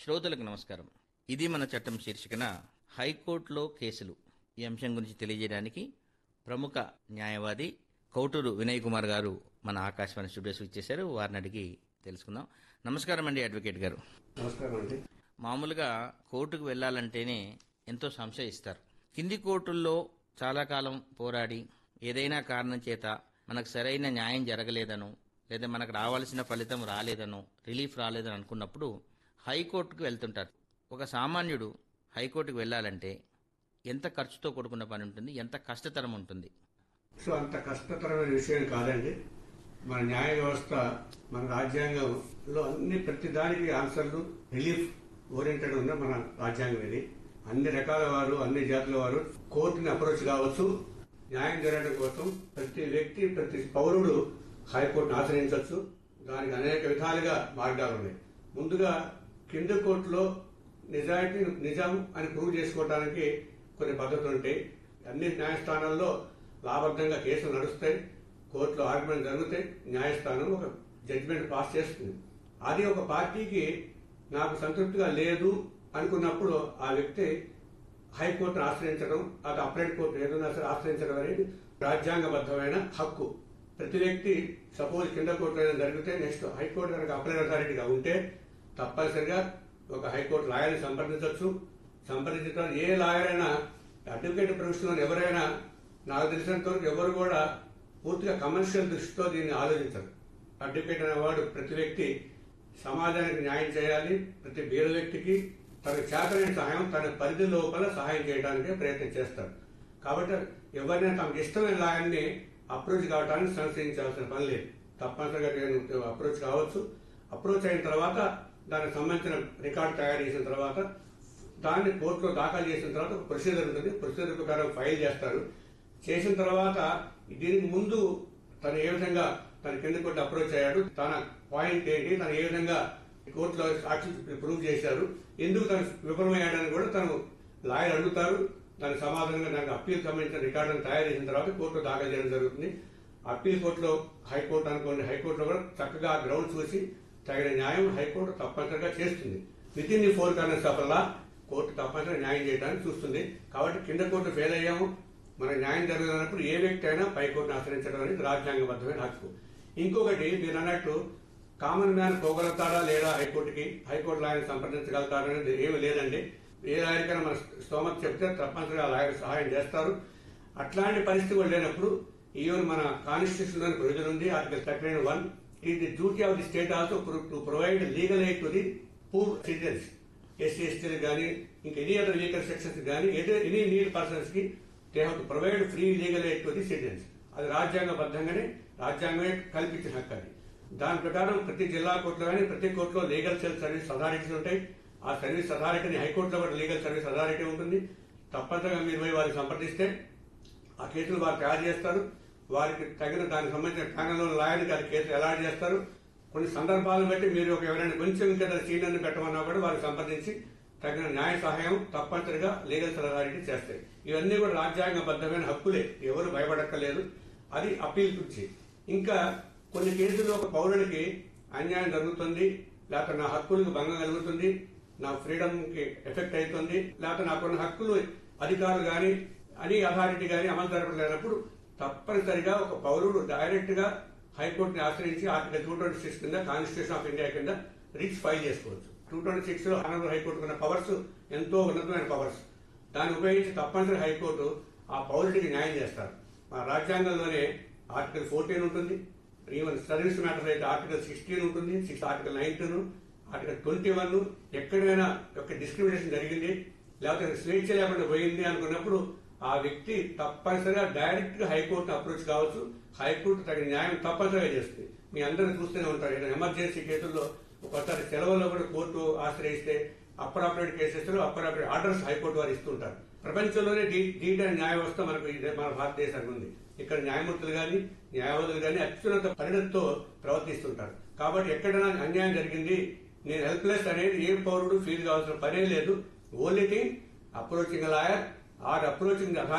శ్రోతలకు నమస్కారం ఇది మన చట్టం శీర్షికన హైకోర్టులో కేసులు ఈ అంశం గురించి తెలియజేయడానికి ప్రముఖ న్యాయవాది కౌటూరు వినయ్ కుమార్ గారు మన ఆకాశవాణి స్టూడియోస్ ఇచ్చేశారు వారిని అడిగి తెలుసుకుందాం నమస్కారం అండి అడ్వకేట్ గారు నమస్కారం అండి మామూలుగా కోర్టుకు వెళ్ళాలంటేనే ఎంతో సంశయిస్తారు కింది కోర్టుల్లో చాలా కాలం పోరాడి ఏదైనా కారణం చేత మనకు సరైన న్యాయం జరగలేదనో లేదా మనకు రావాల్సిన ఫలితం రాలేదనో రిలీఫ్ రాలేదని అనుకున్నప్పుడు హైకోర్టుకు వెళ్తుంటారు ఒక సామాన్యుడు హైకోర్టుకు వెళ్ళాలంటే ఎంత ఖర్చుతో కూడుకున్న పని ఉంటుంది ఎంత కష్టతరం ఉంటుంది సో అంత కష్టతరమైన విషయం కాదండి మన న్యాయ వ్యవస్థ మన రాజ్యాంగంలో అన్ని ప్రతి దానికి ఆన్సర్లు రిలీఫ్ ఓరియంటెడ్ ఉన్న మన రాజ్యాంగం ఇది అన్ని రకాల వారు అన్ని జాతుల వారు కోర్టుని అప్రోచ్ కావచ్చు న్యాయం జరగడం కోసం ప్రతి వ్యక్తి ప్రతి పౌరుడు హైకోర్టును ఆశ్రయించవచ్చు దానికి అనేక విధాలుగా మార్గాలు ఉన్నాయి ముందుగా కింద కోర్టులో నిజాయితీ నిజం అని ప్రూవ్ చేసుకోవడానికి కొన్ని పద్ధతులు ఉంటాయి అన్ని న్యాయస్థానాల్లో లాభంగా కేసులు నడుస్తాయి కోర్టులో ఆర్గ్యుమెంట్ జరుగుతాయి న్యాయస్థానం ఒక జడ్జిమెంట్ పాస్ చేస్తుంది అది ఒక పార్టీకి నాకు సంతృప్తిగా లేదు అనుకున్నప్పుడు ఆ వ్యక్తి హైకోర్టును ఆశ్రయించడం అది అప్లైడ్ కోర్టు ఏదైనా సరే ఆశ్రయించడం అనేది రాజ్యాంగబద్ధమైన హక్కు ప్రతి వ్యక్తి సపోజ్ కింద కోర్టు ఏదైనా జరిగితే నెక్స్ట్ హైకోర్టు కనుక అప్లైడ్ అథారిటీగా ఉంటే తప్పనిసరిగా ఒక హైకోర్టు లాయర్ని సంప్రదించవచ్చు సంప్రదించడం ఏ లాయర్ అయినా అడ్వకేట్ ప్రొఫెషన్ ఎవరైనా నాకు తెలిసినంత వరకు ఎవరు కూడా పూర్తిగా కమర్షియల్ దృష్టితో దీన్ని ఆలోచించరు అడ్వకేట్ అనేవాడు ప్రతి వ్యక్తి సమాజానికి న్యాయం చేయాలి ప్రతి బీద వ్యక్తికి తన చేతనైన సహాయం తన పరిధి లోపల సహాయం చేయడానికి ప్రయత్నం చేస్తాడు కాబట్టి ఎవరినైనా తమకు ఇష్టమైన లాయర్ని అప్రోచ్ కావడానికి సంశయించాల్సిన పని లేదు తప్పనిసరిగా నేను అప్రోచ్ కావచ్చు అప్రోచ్ అయిన తర్వాత దానికి సంబంధించిన రికార్డు తయారు చేసిన తర్వాత దాన్ని కోర్టులో దాఖలు చేసిన తర్వాత ఒక ప్రొసీజర్ ఉంటుంది ప్రొసీజర్ ప్రకారం ఫైల్ చేస్తారు చేసిన తర్వాత దీనికి ముందు తను ఏ విధంగా తన కింద కోర్టు అప్రోచ్ అయ్యాడు తన పాయింట్ ఏంటి తను ఏ విధంగా కోర్టులో సాక్షి ప్రూవ్ చేశారు ఎందుకు తను విఫలమయ్యాడని కూడా తను లాయర్ అడుగుతారు దానికి సమాధానంగా దానికి అప్పీల్ సంబంధించిన రికార్డును తయారు చేసిన తర్వాత కోర్టులో దాఖలు చేయడం జరుగుతుంది అప్పీల్ కోర్టులో హైకోర్టు అనుకోండి హైకోర్టులో కూడా చక్కగా గ్రౌండ్ చూసి తగిన న్యాయం హైకోర్టు తప్పనిసరిగా చేస్తుంది within the four corners of law court తప్పనిసరిగా న్యాయం చేయడానికి చూస్తుంది కాబట్టి కింద కోర్టు ఫెయిల్ అయ్యాము మనకు న్యాయం జరగనప్పుడు ఏ వ్యక్తి అయినా పై కోర్టును ఆశ్రయించడం అనేది రాజ్యాంగబద్ధమైన హక్కు ఇంకొకటి మీరు అన్నట్టు కామన్ మ్యాన్ పోగలుగుతాడా లేదా హైకోర్టుకి హైకోర్టు లాయర్ని సంప్రదించగలుగుతాడా అనేది ఏమీ లేదండి ఏ లాయర్కైనా మన స్తోమత చెప్తే తప్పనిసరిగా ఆ లాయర్ సహాయం చేస్తారు అట్లాంటి పరిస్థితి కూడా లేనప్పుడు ఈవెన్ మన కాన్స్టిట్యూషన్ లోని ప్రొవిజన్ ఉంది article thirty nine one it the duty of the state also to provide legal aid to the poor citizens SC ఎస్టీలు కానీ ఇంకా ఎనీ అదర్ లీగల్ సెక్షన్స్ కానీ ఎనీ నీడ్ పర్సన్స్ కి they have to provide free legal aid to the citizens అది రాజ్యాంగబద్ధంగానే రాజ్యాంగమే కల్పించిన హక్కు అది దాని ప్రకారం ప్రతి జిల్లా కోర్టులో కానీ ప్రతి కోర్టులో లీగల్ సెల్ సర్వీస్ అథారిటీస్ ఉంటాయి ఆ సర్వీస్ అథారిటీని హైకోర్టులో కూడా లీగల్ సర్వీస్ అథారిటీ ఉంటుంది తప్పనిసరిగా మీరు పోయి వారిని సంప్రదిస్తే ఆ కేసులు వారు తయారు చేస్తారు వారికి తగిన దానికి సంబంధించిన ప్యానల్లో లాయర్కి అది కేసులు అలాట్ చేస్తారు కొన్ని సందర్భాలను బట్టి మీరు ఒక ఎవరైనా కొంచెం ఇంకా సీనియర్ని పెట్టమన్నా కూడా వారికి సంప్రదించి తగిన న్యాయ సహాయం తప్పనిసరిగా లీగల్ అథారిటీ చేస్తాయి ఇవన్నీ కూడా రాజ్యాంగబద్ధమైన హక్కులే ఎవరు భయపడక్కర్లేదు అది అప్పీల్ కుర్చి ఇంకా కొన్ని కేసుల్లో ఒక పౌరుడికి అన్యాయం జరుగుతుంది లేకపోతే నా హక్కులకు భంగం కలుగుతుంది నా ఫ్రీడమ్ కి ఎఫెక్ట్ అవుతుంది లేకపోతే నాకున్న హక్కులు అధికారులు గాని అని అథారిటీ గాని అమలు జరపలేనప్పుడు తప్పనిసరిగా ఒక పౌరుడు డైరెక్ట్ గా హైకోర్టుని ఆశ్రయించి ఆర్టికల్ టూ ట్వంటీ సిక్స్ కింద కాన్స్టిట్యూషన్ ఆఫ్ ఇండియా కింద రిట్స్ ఫైల్ చేసుకోవచ్చు టూ ట్వంటీ సిక్స్ లో ఆనరబుల్ హైకోర్టు ఉన్న పవర్స్ ఎంతో ఉన్నతమైన పవర్స్ దాన్ని ఉపయోగించి తప్పనిసరి హైకోర్టు ఆ పౌరుడికి న్యాయం చేస్తారు మా రాజ్యాంగంలోనే ఆర్టికల్ ఫోర్టీన్ ఉంటుంది ఈవెన్ సర్వీస్ మ్యాటర్ అయితే ఆర్టికల్ సిక్స్టీన్ ఉంటుంది six article nineteen article twenty one ఎక్కడైనా యొక్క డిస్క్రిమినేషన్ జరిగింది లేకపోతే స్వేచ్ఛ లేకుండా పోయింది అనుకున్నప్పుడు ఆ వ్యక్తి తప్పనిసరిగా డైరెక్ట్ గా హైకోర్టు అప్రోచ్ కావచ్చు హైకోర్టు తగిన న్యాయం తప్పనిసరిగా చేస్తుంది మీ అందరూ చూస్తూనే ఉంటారు ఏదైనా ఎమర్జెన్సీ కేసుల్లో ఒకసారి సెలవుల్లో కూడా కోర్టు ఆశ్రయిస్తే అప్పర్ ఆపరేట్ కేసెస్ లో అప్పర్ ఆపరేట్ ఆర్డర్స్ హైకోర్టు వారు ఇస్తుంటారు ప్రపంచంలోనే డీట్ అండ్ న్యాయ వ్యవస్థ మనకు ఇదే మన భారతదేశానికి ఉంది ఇక్కడ న్యాయమూర్తులు గాని న్యాయవాదులు గాని అత్యున్నత పరిణతితో ప్రవర్తిస్తుంటారు కాబట్టి ఎక్కడైనా అన్యాయం జరిగింది నేను హెల్ప్లెస్ అనేది ఏ పౌరుడు ఫీల్ కావాల్సిన పనే లేదు only thing approaching lawyer or approaching